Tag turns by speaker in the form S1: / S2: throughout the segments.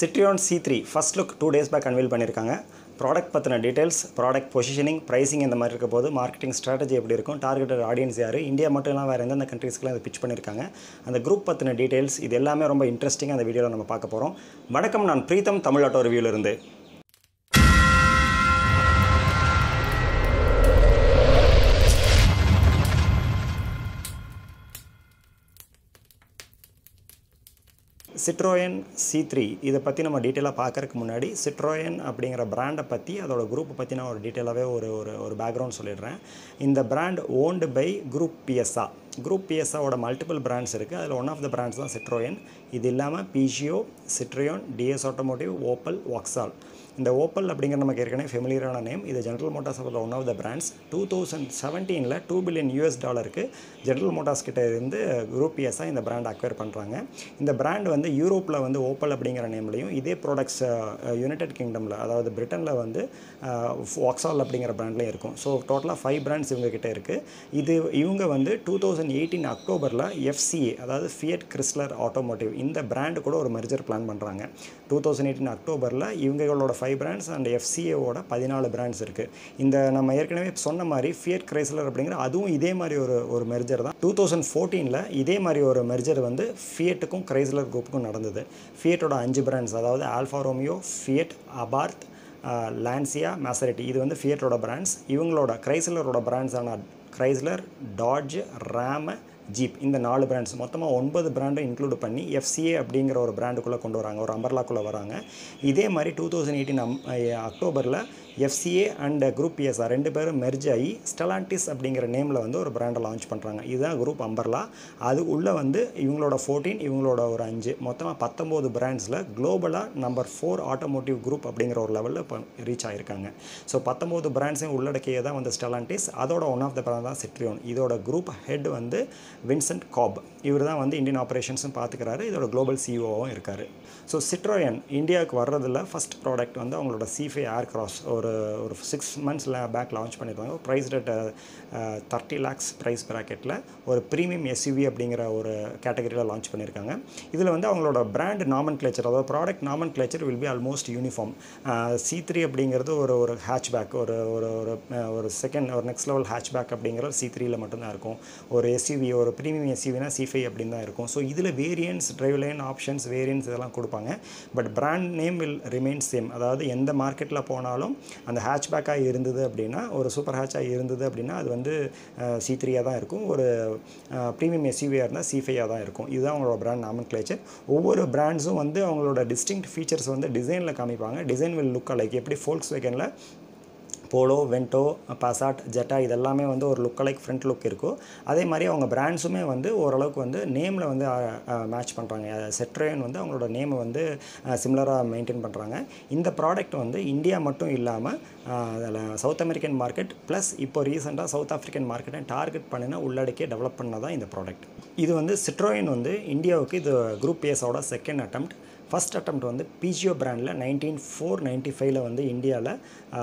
S1: Citroen C three first look two days back unveil பண்ணியிருக்காங்க product பற்றின details product positioning pricing இந்த மாதிரி இருக்க போது மார்க்கெட்டிங் ஸ்ட்ராட்டஜி எப்படி இருக்கும் டார்கெட்டட் ஆடியன்ஸ் யார் இந்தியா மட்டும் இல்லாமல் வேறு எந்தெந்த கண்ட்ரீஸ்க்குலாம் அதை பிச் பண்ணியிருக்காங்க அந்த குரூப் பற்றின டீட்டெயில்ஸ் இது எல்லாமே ரொம்ப இன்ட்ரெஸ்டிங்காக அந்த வீடியோவில் நம்ம பார்க்க போகிறோம் வணக்கம் நான் பிரீத்தம் தமிழ் ஆட்டோ ரிவ்யூலேருந்து சிட்ரோயன் சி த்ரீ இதை பற்றி நம்ம டீட்டெயிலாக பார்க்கறதுக்கு முன்னாடி சிட்ரோயன் அப்படிங்கிற பிராண்டை பற்றி அதோட குரூப்பை பற்றி நான் ஒரு டீட்டெயிலாகவே ஒரு ஒரு ஒரு பேக்ரவுண்ட் சொல்லிடுறேன் இந்த brand owned by group PSA group பிஎஸ்ஆவோட மல்டிபிள் பிராண்ட்ஸ் இருக்குது அதில் ஒன் ஆஃப் த பிராண்ட்ஸ் தான் சிட்ரோயன் இது இல்லாமல் Peugeot Citroen DS automotive Opel Vauxhall இந்த ஓப்பல் அப்படிங்கிற நமக்கு ஏற்கனவே ஃபெமிலியரான நேம் இது General Motors one of the brands two thousand செவன்டீனில் டூ பில்லியன் யூஎஸ் டாலருக்கு ஜென்ரல் மோட்டார்ஸ் கிட்ட இருந்து குரூப் பிஎஸ்ஸாக இந்த பிராண்ட் அக்வயர் பண்ணுறாங்க இந்த பிராண்ட் வந்து யூரோப்பில் வந்து ஓப்பல் அப்படிங்கிற நேம்லையும் இதே ப்ராடக்ட்ஸ் யுனைடெட் கிங்டமில் அதாவது பிரிட்டனில் வந்து வாக்ஸால் அப்படிங்கிற பிராண்ட்லேயும் இருக்கும் ஸோ டோட்டலாக ஃபைவ் பிராண்ட்ஸ் இவங்க கிட்ட இருக்குது இது இவங்க வந்து டூ தௌசண்ட் எயிட்டீன் அக்டோபரில் எஃப்சிஏ அதாவது ஃபியட் கிறிஸ்லர் ஆட்டோமோட்டிவ் இந்த பிராண்டு கூட ஒரு மெர்ஜர் பிளான் பண்ணுறாங்க டூ தௌசண்ட் எயிட்டீன் அக்டோபரில் இவங்களோட ஃபைவ் பிராண்ட்ஸ் அண்ட் எஃப்சிஏவோட பதினாலு பிராண்ட்ஸ் இருக்குது இந்த நம்ம ஏற்கனவே சொன்ன மாதிரி ஃபியட் கிரைஸ்லர் அப்படிங்கிற அதுவும் இதே மாதிரி ஒரு ஒரு மெர்ஜர் தான் டூ தௌசண்ட் ஃபோர்டீனில் இதே மாதிரி ஒரு மெர்ஜர் வந்து ஃபியட்டுக்கும் கிரைஸ்லர் குரூப்புக்கும் நடந்தது ஃபியட்டோட அஞ்சு பிராண்ட்ஸ் அதாவது Alfa Romeo Fiat Abarth Lancia Maserati இது வந்து ஃபியட்டோட பிராண்ட்ஸ் இவங்களோட கிரைஸ்லரோட பிராண்ட்ஸான கிரைஸ்லர் டாட்ஜ் ரேம ஜீப் இந்த நாலு பிராண்ட்ஸ் மொத்தமாக ஒன்பது பிராண்டும் இன்க்ளூட் பண்ணி எஃப்சிஏ அப்படிங்கிற ஒரு பிராண்டுக்குள்ளே கொண்டு வராங்க ஒரு அம்பர்லாக்குள்ளே வராங்க இதே மாதிரி டூ தௌசண்ட் எயிட்டீன் அம் அக்டோபரில் எஃப்சிஏ அண்ட் குரூப் பிஎஸ்ஆர் ரெண்டு பேரும் மெர்ஜ் ஆகி ஸ்டெலாண்டிஸ் அப்படிங்கிற நேமில் வந்து ஒரு பிராண்டை லான்ச் பண்ணுறாங்க இதுதான் குரூப் அம்பர்லா அது உள்ளே வந்து இவங்களோட ஃபோர்டீன் இவங்களோட ஒரு அஞ்சு மொத்தமாக பத்தொம்போது பிராண்ட்ஸில் குளோபலாக நம்பர் ஃபோர் ஆட்டோமோட்டிவ் குரூப் அப்படிங்கிற ஒரு லெவலில் இப்போ ரீச் ஆகிருக்காங்க ஸோ பத்தொம்போது பிராண்ட்ஸையும் உள்ளடக்கியே தான் வந்து ஸ்டெலாண்டிஸ் அதோட ஒன் ஆஃப் த பிராண்ட் தான் சிட்ரியோன் இதோட குரூப் ஹெட் வந்து வின்சென்ட் காப் இவர் தான் வந்து இந்தியன் ஆப்ரேஷன்ஸும் பார்த்துக்கிறாரு இதோட குளோபல் சிஓவும் இருக்கார் ஸோ சிட்ரோயன் இந்தியாவுக்கு வர்றதில் ஃபஸ்ட் ப்ராடக்ட் வந்து அவங்களோட சிஃபை ஏர் கிராஸ் ஒரு ஒரு சிக்ஸ் மந்த்ஸில் பேக் லான்ச் பண்ணியிருக்காங்க price rate thirty lakhs price ப்ராக்கெட்டில் ஒரு ப்ரீமியம் எஸ்யூவி அப்படிங்கிற ஒரு கேட்டகரியில் லான்ச் பண்ணியிருக்காங்க இதில் வந்து அவங்களோட பிராண்ட் நாமன் கிளேச்சர் அதாவது product nomenclature will be almost uniform C three அப்படிங்கிறது ஒரு ஒரு ஹேட்ச்பேக் ஒரு ஒரு ஒரு ஒரு செகண்ட் ஒரு நெக்ஸ்ட் லெவல் ஹேட்ச்பேக் அப்படிங்கிற சி த்ரீயில் மட்டும்தான் இருக்கும் ஒரு எஸ்யூவி ஒரு ப்ரீமியம் எஸ்யூவினா சி ஃபைவ் அப்படின்னு தான் இருக்கும் ஸோ இதில் variants drive line options variants இதெல்லாம் கொடுப்பாங்க but brand name will remain same அதாவது எந்த மார்க்கெட்டில் போனாலும் அந்த ஹேட்ச்பேக்காக இருந்தது அப்படின்னா ஒரு சூப்பர் ஹேட்சாக இருந்தது அப்படின்னா அது வந்து சி த்ரீயாக தான் இருக்கும் ஒரு ப்ரீமியம் எஸ்யூவியாக இருந்தால் சி ஃபைவாக தான் இருக்கும் இதுதான் அவங்களோட பிராண்ட் நாமன் கிளேச்சர் ஒவ்வொரு பிராண்ட்ஸும் வந்து அவங்களோட டிஸ்டிங்க் ஃபீச்சர்ஸ் வந்து டிசைனில் காமிப்பாங்க டிசைன் வில் லுக் லைக் எப்படி ஃபோல்க்ஸ் வேகனில் போலோ வென்டோ பாசாட் ஜெட்டா இதெல்லாமே வந்து ஒரு லுக் லைக் ஃப்ரண்ட் லுக் இருக்கும் அதே மாதிரி அவங்க பிராண்ட்ஸுமே வந்து ஓரளவுக்கு வந்து நேமில் வந்து மேட்ச் பண்ணுறாங்க செட்ரோயன் வந்து அவங்களோட நேமை வந்து சிமிலராக மெயின்டைன் பண்ணுறாங்க இந்த ப்ராடக்ட் வந்து இந்தியா மட்டும் இல்லாமல் அதில் சவுத் அமெரிக்கன் மார்க்கெட் ப்ளஸ் இப்போ ரீசெண்டாக சவுத் ஆஃப்ரிக்கன் மார்க்கெட்டை டார்கெட் பண்ணினா உள்ளடக்கிய டெவலப் பண்ணதான் இந்த ப்ராடக்ட் இது வந்து சிட்ரோயன் வந்து இந்தியாவுக்கு இது குரூப் பிஎஸோட செகண்ட் அட்டம்ப்ட் ஃபஸ்ட் அட்டம் வந்து பிஜிஓ பிராண்டில் நைன்டீன் ஃபோர் நைன்ட்டி ஃபைவ்ல வந்து இந்தியாவில்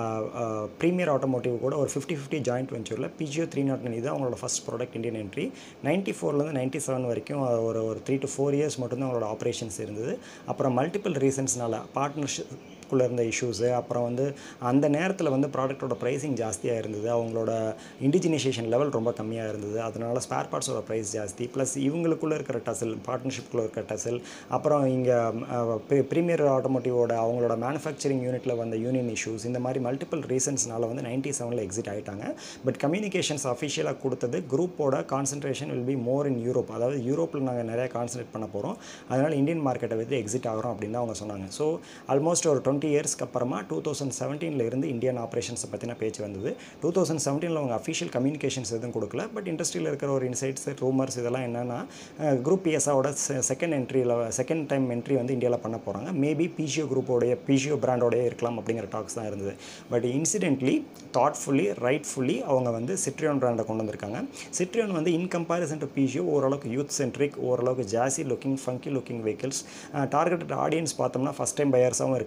S1: ப்ரீமியர் ஆட்டோமோட்டிவ் கூட ஒரு ஃபிஃப்டி ஃபிஃப்டி ஜாயிண்ட் வெஞ்சூரில் பிஜிஓ த்ரீ நாட் நைன் இது அவங்களோட first product Indian entry ninety ஃபோர்லேருந்து நைன்ட்டி செவன் வரைக்கும் ஒரு ஒரு த்ரீ டு ஃபோர் இயர்ஸ் மட்டும்தான் அவங்களோட ஆப்ரேஷன்ஸ் இருந்தது அப்புறம் மல்டிபிள் ரீசன்ஸ்னால பார்ட்னர்ஷிப் குள்ளே இருந்த இஷ்யூஸு அப்புறம் வந்து அந்த நேரத்தில் வந்து ப்ராடக்ட்டோட ப்ரைஸிங் ஜாஸ்தியாக இருந்தது அவங்களோட இண்டிஜினைசேஷன் லெவல் ரொம்ப கம்மியாக இருந்தது அதனால் ஸ்பேர் பார்ட்ஸோட ப்ரைஸ் ஜாஸ்தி ப்ளஸ் இவங்களுக்குள்ளே இருக்கிற டசல் பார்ட்னர்ஷிப்குள்ளே இருக்கிற டசல் அப்புறம் இங்கே ப்ரீமியர் ஆட்டோமோட்டிவோட அவங்களோட மேனுஃபேக்சரிங் யூனிட்டில் வந்த யூனியன் இஷ்யூஸ் இந்த மாதிரி மல்டிபிள் ரீசன்ஸ்னால வந்து நைன்ட்டி செவனில் எக்ஸிட் ஆகிட்டாங்க பட் கம்யூனிகேஷன்ஸ் அஃபிஷியலாக கொடுத்தது குரூப்போட concentration will be more in Europe அதாவது யூரோப்பில் நாங்கள் நிறையா கான்சன்ட்ரேட் பண்ண போகிறோம் அதனால் இந்தியன் மார்க்கெட்டை வந்து எக்ஸிட் ஆகிறோம் அப்படின்னு தான் அவங்க சொன்னாங்க ஸோ ஆல்மோஸ்ட் ஒரு டுவெண்ட்டி இயர்ஸ்க்கு அப்புறமா டூ தௌசண்ட் செவன்டீனில் இருந்து இந்தியன் ஆப்ரேஷன்ஸை பற்றின பேச்சு வந்தது டூ தௌசண்ட் செவன்டீனில் அவங்க அஃபிஷியல் கம்யூனிகேஷன்ஸ் எதுவும் கொடுக்கல பட் இண்டஸ்ட்ரியில் இருக்கிற ஒரு இன்சைட்ஸ் ரூமர்ஸ் இதெல்லாம் என்னென்னா குரூப் பிஎஸ்ஆவோட செகண்ட் என்ட்ரியில் செகண்ட் டைம் என்ட்ரி வந்து இந்தியாவில் பண்ண போகிறாங்க மேபி பிஜிஓ குரூப்போடைய பிஜிஓ பிராண்டோடைய இருக்கலாம் அப்படிங்கிற டாக்ஸ் தான் இருந்தது பட் இன்சிடென்ட்லி தாட்ஃபுல்லி ரைட்ஃபுல்லி அவங்க வந்து சிட்ரியோன் பிராண்டை கொண்டு வந்திருக்காங்க சிட்ரியோன் வந்து இன் கம்பேரிசன் டு பிஜிஓ ஓரளவுக்கு யூத் சென்ட்ரிக் ஓரளவுக்கு jazzy looking funky looking vehicles targeted audience பார்த்தோம்னா ஃபஸ்ட் டைம் பயர்ஸாகவும் இருக்கலாம் ஓரளவுக்கு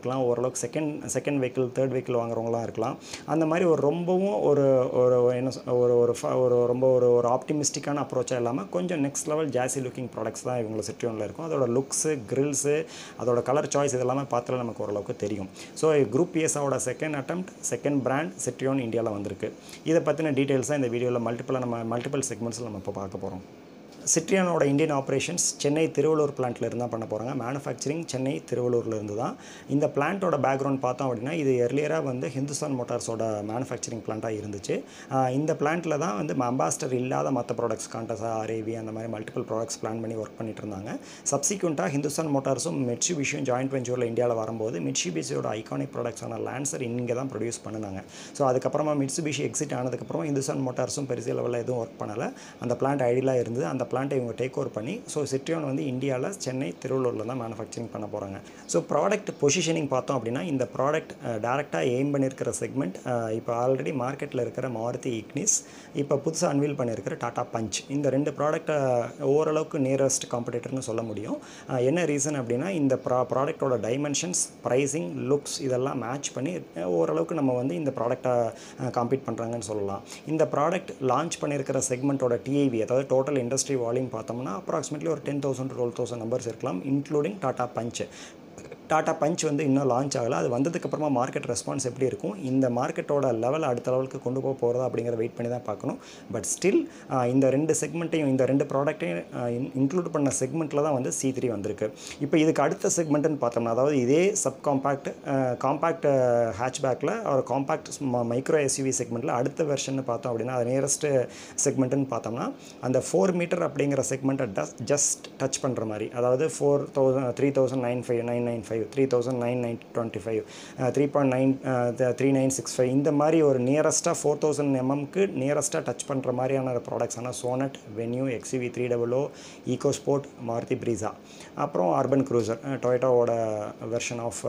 S1: ஓரளவுக்கு second second vehicle third vehicle வாங்குறவங்களாம் இருக்கலாம் அந்த மாதிரி ஒரு ரொம்பவும் ஒரு ஒரு என்ன சொ- ஒரு ஒரு ஃப- ஒரு ரொம்ப ஒரு ஒரு ஆப்டிமிஸ்டிக்கான அப்ரோச்சாக இல்லாமல் கொஞ்சம் next level jazzy looking products தான் இவங்களை சிட்ரியோனில் இருக்கும் அதோட லுக்ஸு கிரில்ஸு அதோட கலர் சாய்ஸ் இதெல்லாமே பார்த்தாலே நமக்கு ஓரளவுக்கு தெரியும் ஸோ குரூப் பிஎஸ்ஆவோட second attempt second brand Citroen இந்தியாவில் வந்திருக்கு இதை பற்றின டீட்டெயில்ஸாக இந்த வீடியோவில் மல்டிபிளாக நம்ம மல்டிபிள் செக்மெண்ட்ஸில் நம்ம இப்போ பார்க்க போகிறோம் சிட்ரியானோட இந்தியன் ஆப்ரேஷன்ஸ் சென்னை திருவள்ளூர் பிளான்ட்ல இருந்து தான் பண்ண போகிறாங்க மேனுஃபேக்சரிங் சென்னை திருவள்ளூர்ல இருந்து தான் இந்த பிளான்ட்டோட பேக்ரவுண்ட் பார்த்தோம் அப்படின்னா இது எர்லியராக வந்து ஹிந்துஸ்தான் மோட்டார்ஸோட மேனுஃபேக்சரிங் பிளான்ட்டாக இருந்துச்சு ஆஹ் இந்த பிளான்ட்டில் தான் வந்து அம்பாஸ்டர் இல்லாத மற்ற ப்ராடக்ட்ஸ் காண்டஸா அரேவி அந்த மாதிரி மல்டிபிள் ப்ராடக்ட்ஸ் பிளான் பண்ணி ஒர்க் பண்ணிட்டு இருந்தாங்க சப்சிக்வெண்ட்டாக ஹிந்துஸ்தான் மோட்டார்ஸும் மிட்சுபிஷியும் ஜாயிண்ட் வெஞ்சூரில் இந்தியாவில் வரும்போது மிட்சுபிஷியோட ஐகானிக் ப்ராடக்ட்ஸான லான்சர் இங்கே தான் ப்ரொடியூஸ் பண்ணினாங்க ஸோ அதுக்கப்புறமா மிட்சுபிஷி எக்ஸிட் ஆனதுக்கப்புறம் ஹிந்துஸ்தான் மோட்டார்ஸும் பெருசிய லெவலில் எதுவும் ஒர்க் பண்ணலை அந்த பிளான்ட் ஐடியலாக இருந்தது அந்த பிளான்ட்டை இவங்க டேக் ஓவர் பண்ணி ஸோ சிட்ரியான் வந்து இந்தியாவில் சென்னை திருவள்ளூரில் தான் மேனுஃபேக்சரிங் பண்ண போகிறாங்க ஸோ ப்ராடக்ட் பொசிஷனிங் பார்த்தோம் அப்படின்னா இந்த ப்ராடக்ட் டேரெக்டாக எய்ம் பண்ணியிருக்கிற செக்மெண்ட் இப்போ ஆல்ரெடி மார்க்கெட்டில் இருக்கிற மாருதி இக்னிஸ் இப்போ புதுசாக அன்வீல் பண்ணியிருக்கிற டாடா பஞ்ச் இந்த ரெண்டு ப்ராடக்ட்டை ஓரளவுக்கு நியரஸ்ட் காம்படிட்டர்னு சொல்ல முடியும் அஹ் என்ன ரீசன் அப்படின்னா இந்த ப்ரா ப்ராடக்ட்டோட டைமென்ஷன்ஸ் ப்ரைஸிங் லுக்ஸ் இதெல்லாம் மேட்ச் பண்ணி அஹ் ஓரளவுக்கு நம்ம வந்து இந்த ப்ராடக்ட்டை காம்பீட் பண்ணுறாங்கன்னு சொல்லலாம் இந்த ப்ராடக்ட் லான்ச் பண்ணியிருக்கிற செக்மெண்ட்டோட டிஐவி அதாவது டோட்டல் இண்டஸ்ட்ரி வால்யூம் பார்த்தோம்னா அப்ராக்சிமேட்லி ஒரு ten thousand twelve thousand numbers இருக்கலாம் including Tata Punch Tata Punch வந்து இன்னும் லான்ச் ஆகலை அது வந்ததுக்கப்புறமா மார்க்கெட் ரெஸ்பான்ஸ் எப்படி இருக்கும் இந்த மார்க்கெட்டோட லெவல் அடுத்த லெவலுக்கு கொண்டு போக போகிறதா அப்படிங்கிற வெயிட் பண்ணி தான் பார்க்கணும் பட் ஸ்டில் இந்த ரெண்டு செக்மெண்ட்டையும் இந்த ரெண்டு ப்ராடக்ட்டையும் இன்க்ளூட் பண்ண செக்மெண்ட்டில் தான் வந்து சி த்ரீ வந்திருக்கு இப்போ இதுக்கு அடுத்த செக்மெண்ட்டுன்னு பார்த்தோம்னா அதாவது இதே சப் காம்பேக்ட் காம்பேக்ட் ஹேட்ச்பேக்கில் ஒரு காம்பேக்ட் மைக்ரோ எஸ்யூவி செக்மெண்ட்டில் அடுத்த வெர்ஷன் பார்த்தோம் அப்படின்னா அது நியரஸ்ட் செக்மெண்ட்டுன்னு பார்த்தோம்னா அந்த ஃபோர் மீட்டர் அப்படிங்கிற செக்மெண்ட்டை ஜஸ்ட் டச் பண்ணுற மாதிரி அதாவது four thousand three thousand nine five nine nine five three thousand nine nine twenty five three point nine three nine six five இந்த மாதிரி ஒரு நியரஸ்ட்டாக ஃபோர் தௌசண்ட் எம்எம்க்கு நியரஸ்ட்டாக டச் பண்ணுற மாதிரியான ப்ராடக்ட்ஸ் ஆனால் Sonet Venue XUV three double O EcoSport Maruti Brezza அப்புறம் அர்பன் க்ரூசர் டொயட்டோவோட வெர்ஷன் ஆஃப்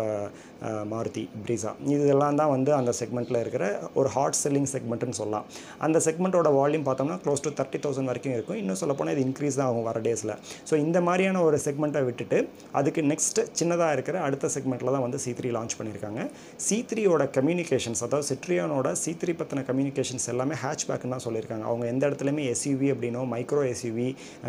S1: மாருதி ப்ரீசா இதெல்லாம் தான் வந்து அந்த செக்மெண்ட்டில் இருக்கிற ஒரு ஹாட் செல்லிங் செக்மெண்ட்னு சொல்லலாம் அந்த செக்மெண்ட்டோட வால்யூம் பார்த்தோம்னா க்ளோஸ் டு தேர்ட்டி தௌசண்ட் வரைக்கும் இருக்கும் இன்னும் சொல்லப்போனால் இது இன்க்ரீஸ் தான் ஆகும் வர டேஸில் ஸோ இந்த மாதிரியான ஒரு செக்மெண்ட்டை விட்டுட்டு அதுக்கு நெக்ஸ்ட் சின்னதாக இருக்கிற அடுத்த செக்மெண்ட்டில் தான் வந்து சி த்ரீ லான்ச் பண்ணியிருக்காங்க சி த்ரீயோட கம்யூனிகேஷன்ஸ் அதாவது சிட்ரியானோட சி த்ரீ பற்றின கம்யூனிகேஷன்ஸ் எல்லாமே ஹேட்ச்பேக்னு தான் சொல்லியிருக்காங்க அவங்க எந்த இடத்துலையுமே எஸ்யூவி அப்படின்னோ micro SUV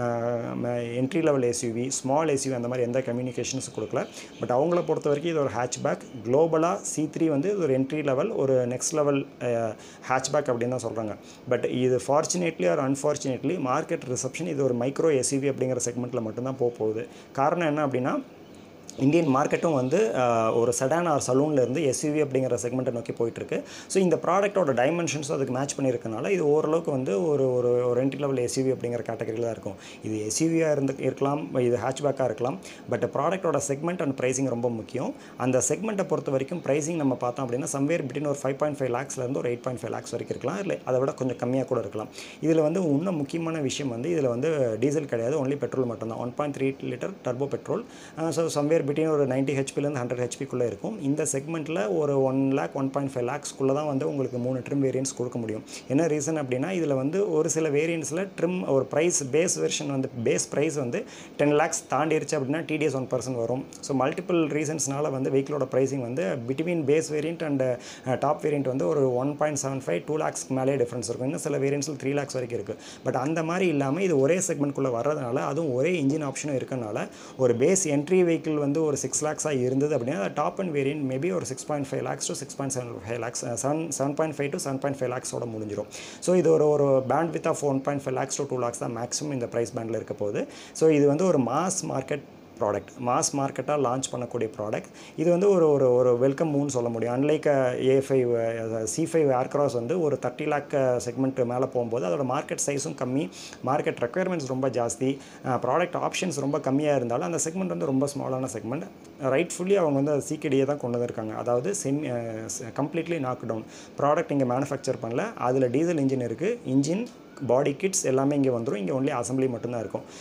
S1: entry level SUV small SUV அந்த மாதிரி எந்த கம்யூனிகேஷன்ஸ் கொடுக்கல பட் அவங்கள பொறுத்த வரைக்கும் இது ஒரு ஹேட்ச்பேக் குளோபலாக சி த்ரீ வந்து இது ஒரு என்ட்ரி லெவல் ஒரு நெக்ஸ்ட் லெவல் ஹேட்ச்பேக் அப்படின்னு தான் சொல்கிறாங்க பட் இது fortunately or unfortunately market reception இது ஒரு மைக்ரோ எஸ்யூவி அப்படிங்கிற செக்மெண்ட்டில் மட்டும்தான் போக போகுது காரணம் என்ன அப்படின்னா இந்தியன் மார்க்கெட்டும் வந்து அஹ், ஒரு செடான் ஆர் சலூனில் இருந்து எஸ்யூவி அப்படிங்கிற செக்மெண்ட்டை நோக்கி போயிட்டுருக்கு ஸோ இந்த ப்ராடக்ட்டோட டைமென்ஷன்ஸும் அதுக்கு மேட்ச் பண்ணியிருக்கனால இது ஓரளவுக்கு வந்து ஒரு ஒரு ஒரு என்ட்ரி லெவல் எஸ்யூவி அப்படிங்கிற கேட்டகரியில் தான் இருக்கும் இது எஸ்யூவியாக இருந்து இருக்கலாம் இது ஹேட்ச்பேக்காக இருக்கலாம் பட் ப்ராடக்ட்டோட செக்மெண்ட் அண்ட் ப்ரைசிங் ரொம்ப முக்கியம் அந்த செக்மெண்ட்டை பொறுத்த வரைக்கும் ப்ரைசிங் நம்ம பார்த்தோம் அப்படின்னா சம்வேர் பிட்வீன் ஒரு ஃபைவ் பாயிண்ட் ஃபைவ் லேக்ஸ்லேருந்து ஒரு எயிட் பாயிண்ட் ஃபைவ் லேக்ஸ் வரைக்கும் இருக்கலாம் இல்லை அதை விட கொஞ்சம் கம்மியாக கூட இருக்கலாம் இதில் வந்து இன்னும் முக்கியமான விஷயம் வந்து இதில் வந்து டீசல் கிடையாது ஒன்லி பெட்ரோல் மட்டும்தான் one point three litre turbo petrol so somewhere between ஒரு நைன்ட்டி ஹெச்பிலேருந்து ஹண்ட்ரட் ஹெச்பிக்குள்ளே இருக்கும் இந்த செக்மெண்ட்டில் ஒரு one lakh one point five லேக்ஸ்க்குள்ளே தான் வந்து உங்களுக்கு மூணு ட்ரிம் வேரியன்ஸ் கொடுக்க முடியும் என்ன ரீசன் அப்படின்னா இதில் வந்து ஒரு சில வேரியன்ஸில் ட்ரிம் ஒரு ப்ரைஸ் பேஸ் வெர்ஷன் வந்து பேஸ் ப்ரைஸ் வந்து டென் லேக்ஸ் தாண்டிடுச்சு அப்படின்னா டிடிஎஸ் ஒன் பர்சன்ட் வரும் ஸோ மல்டிபிள் ரீசன்ஸ்னால வந்து வெஹிக்கிளோட ப்ரைஸிங் வந்து between base variant and top variant வந்து ஒரு one point seven five two லேக்ஸ்க்கு மேலே டிஃப்ரென்ஸ் இருக்கும் இன்னும் சில வேரியன்ஸில் த்ரீ லேக்ஸ் வரைக்கும் இருக்குது பட் அந்த மாதிரி இல்லாமல் இது ஒரே செக்மெண்ட்குள்ளே வர்றதுனால அதுவும் ஒரே இன்ஜின் ஆப்ஷனும் இருக்கனால ஒரு பேஸ் என்ட்ரி வெஹிக்கிள் வந்து ஒரு சிக்ஸ் லேக்ஸாக இருந்தது அப்படின்னா டாப் அண்ட் வேரியன்ட் மேபி ஒரு six point five lakhs to six point seven five lakhs seven seven point five to seven point five லேக்ஸோட முடிஞ்சிடும் ஸோ இது ஒரு ஒரு bandwidth of one point five lakhs to two lakhs தான் மேக்ஸிமம் இந்த ப்ரைஸ் பேண்டில் இருக்க போகுது ஸோ இது வந்து ஒரு மாஸ் மார்க்கெட் ப்ராடக்ட் மாஸ் மார்க்கெட்டாக லான்ச் பண்ணக்கூடிய ப்ராடக்ட் இது வந்து ஒரு ஒரு ஒரு வெல்கம் மூவ்னு சொல்ல முடியும் unlike a five C five Aircross வந்து ஒரு தேர்ட்டி லேக் செக்மெண்ட் மேலே போகும்போது அதோட மார்க்கெட் சைஸும் கம்மி மார்க்கெட் ரெக்குயர்மெண்ட்ஸ் ரொம்ப ஜாஸ்தி ப்ராடக்ட் ஆப்ஷன்ஸ் ரொம்ப கம்மியாக இருந்தாலும் அந்த செக்மெண்ட் வந்து ரொம்ப ஸ்மாலான செக்மெண்ட் ரைட்ஃபுல்லி அவங்க வந்து அது சீக்கிடியே தான் கொண்டு வந்திருக்காங்க அதாவது semi completely knock down product இங்கே மேனுஃபேக்சர் பண்ணல அதில் டீசல் இன்ஜின் இருக்குது இன்ஜின் பாடி கிட்ஸ் எல்லாமே இங்கே வந்துடும் இங்கே ஒன்லி அசம்பிளி மட்டும்தான் இருக்கும்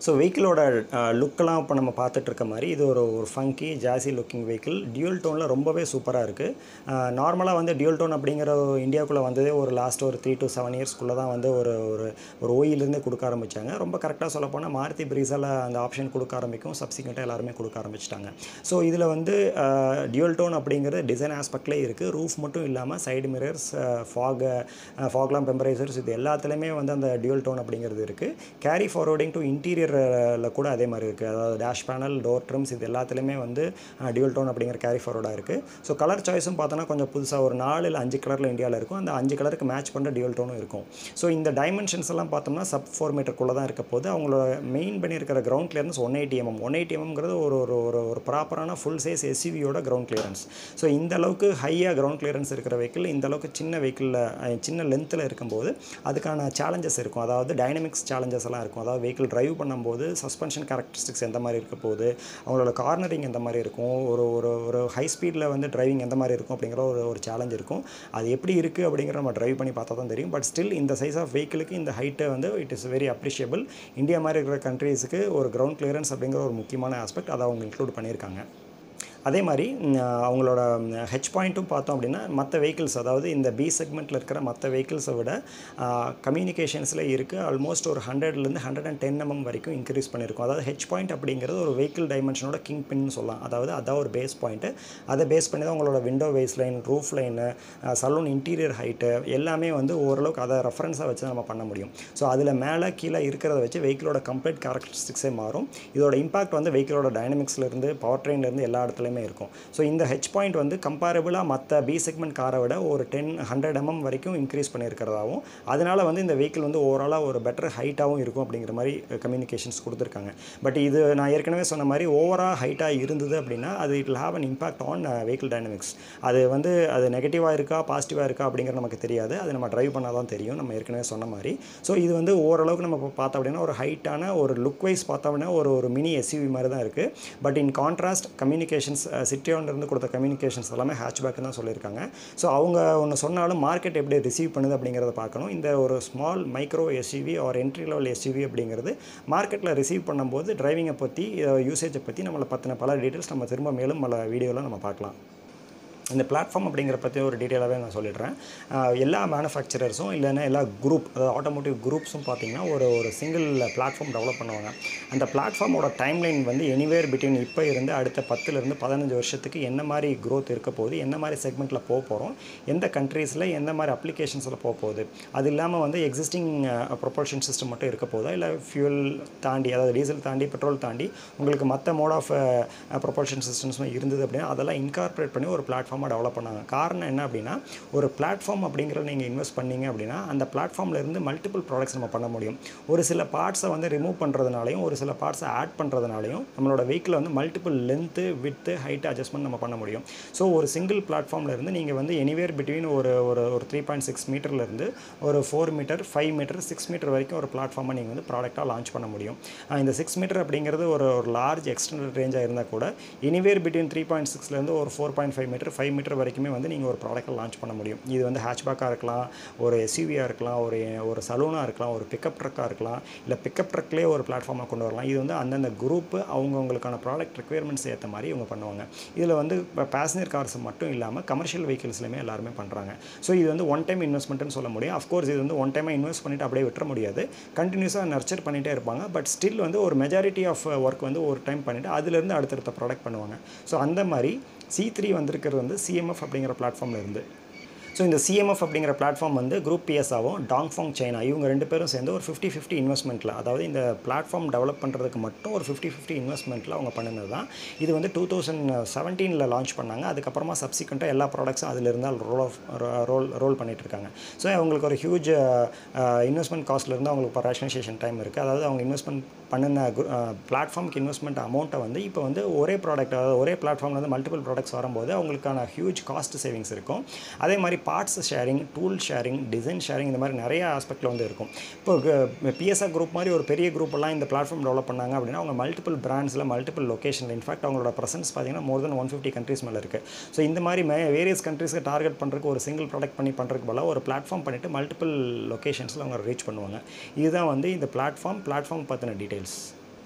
S1: ஸோ வெஹிக்கிளோட லுக்கெல்லாம் இப்போ நம்ம பார்த்துட்டு இருக்க மாதிரி இது ஒரு ஒரு funky jazzy looking vehicle dual டோனில் ரொம்பவே சூப்பராக இருக்குது நார்மலாக வந்து டியூல் டோன் அப்படிங்கிற இந்தியாவுக்குள்ளே வந்ததே ஒரு லாஸ்ட் ஒரு த்ரீ டு செவன் இயர்ஸ்க்குள்ளே தான் வந்து ஒரு ஒரு ஒரு ஓயிலேருந்தே கொடுக்க ஆரம்பித்தாங்க ரொம்ப கரெக்டாக சொல்ல போனால் மாருதி பிரீஸால் அந்த ஆப்ஷன் கொடுக்க ஆரம்பிக்கும் சப்சிக்வெண்ட்டாக எல்லாருமே கொடுக்க ஆரம்பிச்சிட்டாங்க ஸோ இதில் வந்து டியூல் டோன் அப்படிங்கிறது டிசைன் ஆஸ்பெக்ட்லேயே இருக்குது ரூஃப் மட்டும் இல்லாமல் சைடு மிரர்ஸ் ஃபாக் ஃபாக்லாம் டெம்பரேச்சர்ஸ் இது எல்லாத்துலேயுமே வந்து அந்த டியூல் டோன் அப்படிங்கிறது இருக்குது கேரி ஃபார்வர்டிங் டு இன்டீரியர் ல கூட அதே மாதிரி இருக்குது அதாவது டேஷ் பேனல் டோர் ட்ரிம்ஸ் இது எல்லாத்துலேயுமே வந்து டியூல் டோன் அப்படிங்கிற கேரி ஃபார்வர்டாக இருக்குது ஸோ கலர் சாய்ஸும் பார்த்தோன்னா கொஞ்சம் புதுசாக ஒரு நாலு இல்லை அஞ்சு கலரில் இந்தியாவில் இருக்கும் அந்த அஞ்சு கலருக்கு மேட்ச் பண்ணுற டியூல் டோனும் இருக்கும் ஸோ இந்த டைமென்ஷன்ஸ் எல்லாம் பார்த்தோம்னா சப் ஃபோர் மீட்டருக்குள்ளே தான் இருக்க போது அவங்களோட மெயின் பண்ணியிருக்கிற ground clearance one eighty mm one eighty எம்ங்கிறது ஒரு ஒரு ஒரு ஒரு ப்ராப்பரான ஃபுல் சைஸ் எஸ்யூவியோட கிரவுண்ட் கிளியரன்ஸ் ஸோ இந்த அளவுக்கு ஹையாக கிரவுண்ட் கிளியரன்ஸ் இருக்கிற வெஹிக்கிள் இந்த அளவுக்கு சின்ன வெஹிக்கிளில் சின்ன லென்த்தில் இருக்கும்போது அதுக்கான சேலஞ்சஸ் இருக்கும் அதாவது டைனமிக்ஸ் சேலஞ்சஸ் எல்லாம் இருக்கும் அதாவது வெஹிக்கிள் டிரைவ் பண்ணும்போது சஸ்பென்ஷன் கேரக்டரிஸ்டிக்ஸ் எந்த மாதிரி இருக்க போகுது அவங்களோட கார்னரிங் எந்த மாதிரி இருக்கும் ஒரு ஒரு ஒரு ஹை ஸ்பீடில் வந்து டிரைவிங் எந்த மாதிரி இருக்கும் அப்படிங்கிற ஒரு ஒரு சேலஞ்ச் இருக்கும் அது எப்படி இருக்குது அப்படிங்கிற நம்ம டிரைவ் பண்ணி பார்த்தா தான் தெரியும் பட் ஸ்டில் இந்த சைஸ் ஆஃப் வெஹிக்கிளுக்கு இந்த ஹைட்டை வந்து it is very appreciable India மாதிரி இருக்கிற கண்ட்ரீஸுக்கு ஒரு கிரவுண்ட் கிளியரன்ஸ் அப்படிங்கிற ஒரு முக்கியமான ஆஸ்பெக்ட் அதை அவங்க இன்க்ளூட் பண்ணியிருக்காங்க அதே மாதிரி ம், அவங்களோட ஹெச் பாயிண்ட்டும் பார்த்தோம் அப்படின்னா மற்ற வெஹிக்கிள்ஸ் அதாவது இந்த பி செக்மெண்ட்டில் இருக்கிற மற்ற வெஹிக்கிள்ஸை விட கம்யூனிகேஷன்ஸில் இருக்குது ஆல்மோஸ்ட் ஒரு ஹண்ட்ரட்லேருந்து ஹண்ட்ரட் அண்ட் டென் எம்எம் வரைக்கும் இன்க்ரீஸ் பண்ணியிருக்கும் அதாவது ஹெச் பாயிண்ட் அப்படிங்கிறது ஒரு வெஹிக்கிள் டைமென்ஷனோட கிங் பின்னு சொல்லலாம் அதாவது அதான் ஒரு பேஸ் பாயிண்ட்டு அதை பேஸ் பண்ணி தான் உங்களோட window waist line roof line saloon interior height எல்லாமே வந்து ஓரளவுக்கு அதை ரெஃபரன்ஸாக வச்சு நம்ம பண்ண முடியும் ஸோ அதில் மேலே கீழே இருக்கிறத வச்சு வெஹிக்கிளோட கம்ப்ளீட் கேரக்டரிஸ்டிக்ஸே மாறும் இதோட இம்பாக்ட் வந்து வெஹிக்கிளோட டைனமிக்ஸ்லேருந்து பவர் ட்ரெயின்லேருந்து எல்லா இடத்துலையுமே இருக்கும் ஸோ இந்த ஹெச் பாயிண்ட் வந்து கம்பேரபிளாக மற்ற பி செக்மெண்ட் காரை விட ஒரு டென் ஹண்ட்ரட் எம்எம் வரைக்கும் இன்க்ரீஸ் பண்ணியிருக்கிறதாவும் அதனால வந்து இந்த வெஹிக்கிள் வந்து ஓவராலாக ஒரு பெட்டர் ஹைட்டாகவும் இருக்கும் அப்படிங்கிற மாதிரி கம்யூனிகேஷன்ஸ் கொடுத்துருக்காங்க பட் இது நான் ஏற்கனவே சொன்ன மாதிரி ஓவராக ஹைட்டாக இருந்தது அப்படின்னா அது it have an impact on vehicle dynamics அது வந்து அது நெகட்டிவாக இருக்கா பாசிட்டிவாக இருக்கா அப்படிங்கிறது நமக்கு தெரியாது அது நம்ம ட்ரைவ் பண்ணால் தான் தெரியும் நம்ம ஏற்கனவே சொன்ன மாதிரி ஸோ இது வந்து ஓரளவுக்கு நம்ம இப்போ பார்த்தோம் அப்படின்னா ஒரு ஹைட்டான ஒரு லுக் வைஸ் பார்த்தோம் அப்படின்னா ஒரு ஒரு மினி எஸ்யூவி மாதிரி தான் இருக்குது பட் இன் கான்ட்ராஸ்ட் கம்யூனிகேஷன்ஸ் சிட்டியோன்லேருந்து கொடுத்த கம்யூனிகேஷன்ஸ் எல்லாமே ஹேட்ச்பேக் தான் சொல்லியிருக்காங்க ஸோ அவங்க ஒன்று சொன்னாலும் மார்க்கெட் எப்படி ரிசீவ் பண்ணுது அப்படிங்கிறத பார்க்கணும் இந்த ஒரு small micro SUV or entry level SUV அப்படிங்கிறது மார்க்கெட்டில் ரிசீவ் பண்ணும்போது டிரைவிங்கை பற்றி யூசேஜை பற்றி நம்மளை பற்றின பல டீட்டெயில்ஸ் நம்ம திரும்ப மேலும் பல வீடியோவில் நம்ம பார்க்கலாம் இந்த பிளாட்ஃபார்ம் அப்படிங்கிற பற்றி ஒரு டீட்டெயிலாகவே நான் சொல்லிடுறேன் ஆஹ் எல்லா மேனுஃபேக்சரர்ஸும் இல்லைன்னா எல்லா குரூப் அதாவது ஆட்டோமோட்டிவ் குரூப்ஸும் பார்த்தீங்கன்னா ஒரு ஒரு சிங்கிள் பிளாட்ஃபார்ம் டெவலப் பண்ணுவாங்க அந்த பிளாட்ஃபார்மோட டைம்லைன் வந்து எனிவேர் பிட்வீன் இப்போ இருந்து அடுத்த பத்துலேருந்து பதினஞ்சு வருஷத்துக்கு என்ன மாதிரி growth இருக்க போகுது என்ன மாதிரி செக்மெண்ட்டில் போக போகிறோம் எந்த கண்ட்ரீஸில் எந்த மாதிரி அப்ளிகேஷன்ஸில் போக போகுது அது இல்லாமல் வந்து எக்ஸிஸ்டிங் ப்ரொபல்ஷன் சிஸ்டம் மட்டும் இருக்க போதா இல்லை ஃபியூல் தாண்டி அதாவது டீசல் தாண்டி பெட்ரோல் தாண்டி உங்களுக்கு மற்ற மோட் ஆஃப் ப்ரொபல்ஷன் சிஸ்டம்ஸும் இருந்தது அப்படின்னா அதெல்லாம் இன்கார்பரேட் பண்ணி ஒரு பிளாட்ஃபார்மாக டெவலப் பண்ணாங்க காரணம் என்ன அப்படின்னா ஒரு பிளாட்ஃபார்ம் அப்படிங்கிறத நீங்கள் இன்வெஸ்ட் பண்ணீங்க அப்படின்னா அந்த பிளாட்ஃபார்ம்ல இருந்து மல்டிபிள் ப்ராடக்ட்ஸ் நம்ம பண்ண முடியும் ஒரு சில பார்ட்ஸை வந்து ரிமூவ் பண்ணுறதுனாலையும் ஒரு சில பார்ட்ஸை ஆட் பண்ணுறதுனாலையும் நம்மளோட வெஹிக்கிள் வந்து multiple length width height adjustment நம்ம பண்ண முடியும் ஸோ ஒரு சிங்கிள் பிளாட்ஃபார்ம்ல இருந்து நீங்கள் வந்து எனிவேர் பிட்வீன் ஒரு ஒரு ஒரு த்ரீ பாயிண்ட் சிக்ஸ் மீட்டர்லேருந்து ஒரு four metre five metre six metre வரைக்கும் ஒரு பிளாட்ஃபார்மை நீங்கள் வந்து ப்ராடக்டாக லான்ச் பண்ண முடியும் ஆஹ் இந்த சிக்ஸ் மீட்டர் அப்படிங்கிறது ஒரு ஒரு லார்ஜ் எக்ஸ்டெண்டட் ரேஞ்சாக இருந்தால் கூட எனிவேர் பிட்வீன் த்ரீ பாயிண்ட் சிக்ஸ்லேருந்து ஒரு four point five metre five metre வரைக்குமே வந்து நீங்கள் ஒரு ப்ராடக்ட்டை லான்ச் பண்ண முடியும் இது வந்து ஹேட்ச்பேக்காக இருக்கலாம் ஒரு எஸ்யூவியாக இருக்கலாம் ஒரு ஒரு சலூனாக இருக்கலாம் ஒரு பிக்கப் ட்ரக்காக இருக்கலாம் இல்லை பிக்கப் ட்ரக்லேயே ஒரு பிளாட்ஃபார்மாக கொண்டு வரலாம் இது வந்து அந்தந்த குரூப்பு அவங்கவுங்களுக்கான ப்ராடக்ட் ரெக்குயர்மெண்ட்ஸ் ஏற்ற மாதிரி இவங்க பண்ணுவாங்க இதில் வந்து இப்போ பேசஞ்சர் கார்ஸ் மட்டும் இல்லாமல் கமர்ஷியல் வெஹிக்கிள்ஸ்லையுமே எல்லாருமே பண்ணுறாங்க ஸோ இது வந்து ஒன் டைம் இன்வெஸ்ட்மெண்ட்னு சொல்ல முடியும் அஃப்கோர்ஸ் இது வந்து ஒன் டைமாக இன்வெஸ்ட் பண்ணிட்டு அப்படியே விட்டுற முடியாது கண்டினியூஸாக நர்ச்சர் பண்ணிகிட்டே இருப்பாங்க பட் ஸ்டில் வந்து ஒரு மெஜாரிட்டி ஆஃப் ஒர்க் வந்து ஒரு டைம் பண்ணிவிட்டு அதுலேருந்து அடுத்தடுத்த ப்ராடக்ட் பண்ணுவாங்க ஸோ அந்த மாதிரி சி த்ரீ வந்திருக்கிறது வந்து சிஎம்எஃப் அப்படிங்கிற பிளாட்ஃபார்மில் இருந்து ஸோ இந்த சிஎம்எஃப் அப்படிங்கிற பிளாட்ஃபார்ம் வந்து குரூப் பிஎஸ்ஆவும் டாங்ஃபாங் சைனா இவங்க ரெண்டு பேரும் சேர்ந்து ஒரு ஃபிஃப்டி ஃபிஃப்டி இன்வெஸ்ட்மெண்ட்டில் அதாவது இந்த பிளாட்ஃபார்ம் டெவலப் பண்ணுறதுக்கு மட்டும் ஒரு ஃபிஃப்டி ஃபிஃப்டி இன்வெஸ்ட்மெண்ட்டில் அவங்க பண்ணினது தான் இது வந்து டூ தௌசண்ட் செவன்டீனில் லான்ச் பண்ணாங்க அதுக்கப்புறமா சப்சிக்வெண்ட்டாக எல்லா ப்ராடக்ட்ஸும் அதில் இருந்தால் ரோல் ஆஃப் ரோல் ரோல் பண்ணிட்டு இருக்காங்க ஸோ அவங்களுக்கு ஒரு ஹியூஜ் இன்வெஸ்ட்மெண்ட் காஸ்ட்லேருந்து அவங்களுக்கு இப்போ ரேஷனைசேஷன் டைம் இருக்குது அதாவது அவங்க இன்வெஸ்ட்மெண்ட் பண்ணின பிளாட்ஃபார்முக்கு இன்வெஸ்ட்மெண்ட் அமௌண்ட்டை வந்து இப்போ வந்து ஒரே ப்ராடக்ட் அதாவது ஒரே பிளாட்ஃபார்மில் வந்து மல்டிபிள் ப்ராடக்ட்ஸ் வரும்போது அவங்களுக்கான ஹியூஜ் காஸ்ட் சேவிங்ஸ் இருக்கும் அதே மாதிரி parts sharing tool sharing design sharing இந்த மாதிரி நிறைய ஆஸ்பெக்டில் வந்து இருக்கும் இப்போ பிஎஸ்ஆர் குரூப் மாதிரி ஒரு பெரிய group எல்லாம் இந்த பிளாட்ஃபார்ம் டெவலப் பண்ணாங்க அப்படின்னா அவங்க மல்டிபிள் பிராண்ட்ஸில் மல்டிபிள் லொகேஷனில் இன்ஃபேக்ட் அவங்களோட ப்ரெசன்ஸ் பார்த்தீங்கன்னா more than one fifty countries மேலே இருக்குது ஸோ இந்த மாதிரி மே வேரியஸ் கண்ட்ரீஸ்க்கு டார்கெட் பண்ணுறதுக்கு ஒரு சிங்கிள் ப்ராடக்ட் பண்ணி பண்ணுறதுக்கு பதிலாக ஒரு பிளாட்ஃபார்ம் பண்ணிவிட்டு மல்டிபிள் லொகேஷன்ஸில் அவங்க ரீச் பண்ணுவாங்க இதுதான் வந்து இந்த பிளாட்ஃபார்ம் பிளாட்ஃபார்ம் பற்றின details